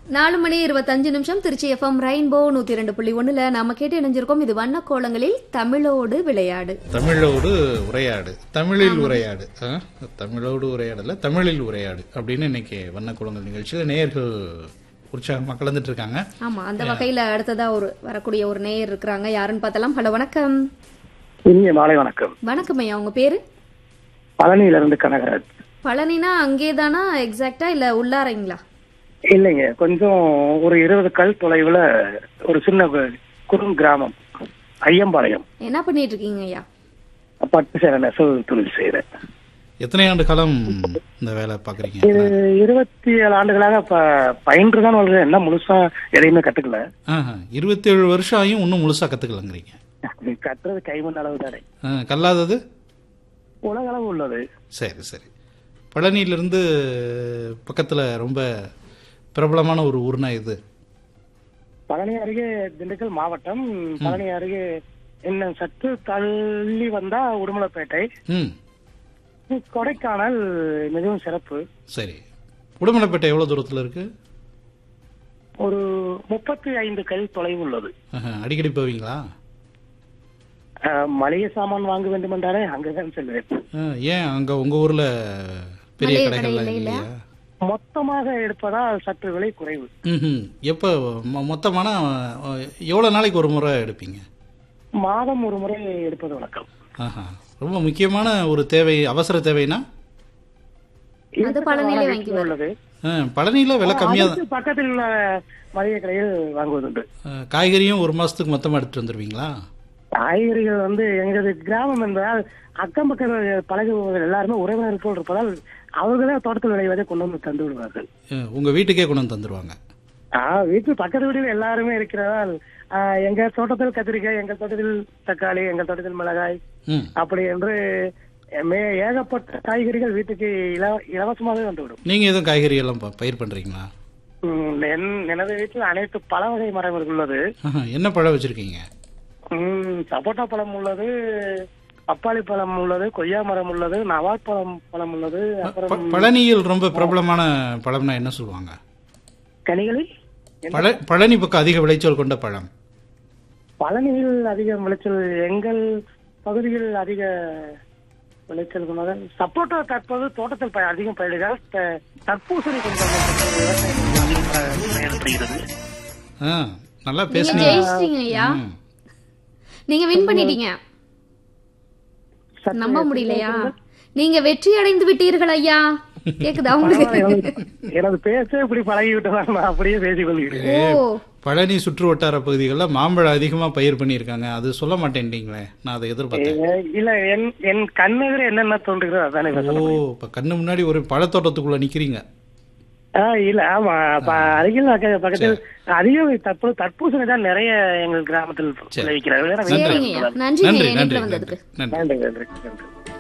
நாலு மணி இருபத்தஞ்சு நிமிஷம் திருச்சி எஃப்எம் ரெயின்போ நூத்தி ரெண்டு புள்ளி ஒண்ணுல நாம கேட்டு இணைஞ்சிருக்கோம் இது வண்ண கோலங்களில் தமிழோடு விளையாடு தமிழோடு உரையாடு தமிழில் உரையாடு ஆ? தமிழோடு உரையாடல தமிழில் உரையாடு அப்படின்னு இன்னைக்கு வண்ணக்குளங்கள் நிகழ்ச்சியில் நேயர்கள் உற்சாகமாக கலந்துட்டு இருக்காங்க ஆமா அந்த வகையில அடுத்ததா ஒரு வரக்கூடிய ஒரு நேயர் இருக்கிறாங்க யாருன்னு பார்த்தலாம் ஹலோ வணக்கம் இனிய மாலை வணக்கம் வணக்கம் ஐயா உங்க பேரு பழனியிலிருந்து கனகராஜ் பழனினா அங்கேதானா எக்ஸாக்டா இல்ல உள்ளாரைங்களா இல்லைங்க கொஞ்சம் ஒரு இருபது கல் தொலைவுல ஒரு சின்ன கு- குறும் கிராமம் ஐயம்பாளையம் என்ன பண்ணிட்டு இருக்கீங்க ஐயா பட்டு சேர நெசவு தொழில் செய்யறேன் எத்தனை ஆண்டு காலம் இந்த வேலை பார்க்குறீங்க இது இருபத்தி ஏழு ஆண்டுகளாக ப- பயின்று தான் வளர்றேன் என்ன முழுசா எதையுமே கத்துக்கல இருபத்தி ஏழு வருஷம் ஆகியும் இன்னும் முழுசாக கற்றுக்கலங்கிறீங்க கட்டுறது கைமண் அளவு தானே கல்லாதது உலக அளவு உள்ளது சரி சரி பழனியிலிருந்து பக்கத்தில் ரொம்ப பிரபலமான ஒரு ஊர்னா இது பழனி அருகே திண்டுக்கல் மாவட்டம் பழனி அருகே என்ன சற்று தள்ளி வந்தா உடுமலைப்பேட்டை ம் கொடைக்கானல் மிகவும் சிறப்பு சரி உடுமலைப்பேட்டை எவ்வளோ தூரத்தில் இருக்கு ஒரு முப்பத்தி ஐந்து கல் தொலைவு உள்ளது ஆஹா, அடிக்கடி போவீங்களா அஹ், மளிகை சாமான் வாங்க வேண்டும் என்றாலே அங்கதான் செல்வேன் ஆ, ஏன் அங்கே உங்கள் ஊரில் பெரிய மளிகை கடைகள்லாம் கடை இல்லையா மொத்தமாக எடுப்பதால் சற்று விலை குறைவு ம் எப்போ மொ- மொத்தமான அஹ், எவ்வளோ நாளைக்கு ஒரு முறை எடுப்பீங்க மாதம் ஒரு முறை எடுப்பது வழக்கம் ஆஹா ரொம்ப முக்கியமான ஒரு தேவை அவசர தேவைனா அது பழனியிலே வீட்டில் வாங்கிக்குவாரு. உள்ளது பழனியில் விலை கம்மியாக அதுக்கு பக்கத்தில் உள்ள மளிகை கடையில் வாங்குவதுண்டு காய்கறியும் ஒரு மாதத்துக்கு மொத்தமாக எடுத்துட்டு வந்துடுவீங்களா காய்கறிகள் வந்து எங்களது கிராமம் என்பதால் அக்கம் பக்கம் பழகுபவர்கள் எல்லாருமே உறவினர் போல் இருப்பதால் அவர்களே தோட்டத்தில் விளைவதை கொண்டு வந்து தந்து விடுவார்கள் உங்கள் வீட்டுக்கே கொண்டு வந்து தந்துடுவாங்க ஆஹ் வீட்டு பக்கத்து வீட்டில் எல்லாருமே இருக்கிறதால் ஆஹ் எங்க தோட்டத்தில் கத்திரிக்காய் எங்க தோட்டத்தில் தக்காளி எங்க தோட்டத்தில் மிளகாய் ம் அப்படி என்று மே ஏகப்பட்ட காய்கறிகள் வீட்டுக்கு இல- இலவசமாகவே வந்துவிடும் நீங்கள் எதுவும் காய்கறி எல்லாம் ப- பயிர் பண்ணுறீங்களா உம், என்- எனது வீட்டில் அனைத்து பழ வகை மரங்கள் உள்ளது என்ன பழம் வச்சுருக்கீங்க உம், சப்போட்டா பழம் உள்ளது பப்பாளி பழம் உள்ளது கொய்யா மரம் உள்ளது நவாப் பழம் பழம் உள்ளது அப்புறம் பழனியில் ரொம்ப பிரபலமான பழம்னா என்ன சொல்லுவாங்க கனிகளில் பழ பழனி பக்கம் அதிக விளைச்சல் கொண்ட பழம் பழனியில் அதிக விளைச்சல் எங்கள் பகுதியில் அதிக விளைச்சல் கொண்டது சப்போட்டா தற்போது தோட்டத்தில் ப- அதிகம் பயிரிடுகிறார் த- தர்பூசணி கொஞ்சம் அதிகம் ப- பயிரிடப்படுகிறது ஆ நல்லா நீங்க பேசுனீங்க ஜெயிச்சிட்டீங்க ஐயா ம். நீங்க வின் பண்ணிட்டீங்க சற்று நம்ப முடியலையா நீங்க வெற்றி அடைந்து விட்டீர்கள் ஐயா கேக்குதா உங்களுக்கு எனது- எனது பேச இப்படி பழகி விட்டதால் நான் அப்படியே பேசிக் கொள்கிறேன் ஓ பழனி சுற்று வட்டார பகுதிகளில் மாம்பழம் அதிகமாக பயிர் பண்ணியிருக்காங்க அது சொல்ல மாட்டேன்ட்டீங்களே நான் அதை எதிர்பார்த்தேன் ஏ- இல்ல என் என் கண்ணெதிர என்னென்ன தோன்றுகிறதோ அதானே ஓ பேச இப்போ கண்ணு முன்னாடி ஒரு பழத்தோட்டத்துக்குள்ள நிக்கிறீங்க ஆ இல்ல ஆமா ப- அருகில் பக்க- பக்கத்தில் அதிகம் தற்போது தர்பூசணி தான் நிறைய எங்கள் கிராமத்தில் விளைவிக்கிறார்கள் வேற சரிங்க ஐயா விளைவிக்கிறார்கள். நன்றி நன்றி நன்றி இணைப்புல நன்றி வந்ததுக்கு நன்றி நன்றி நன்றி நன்றி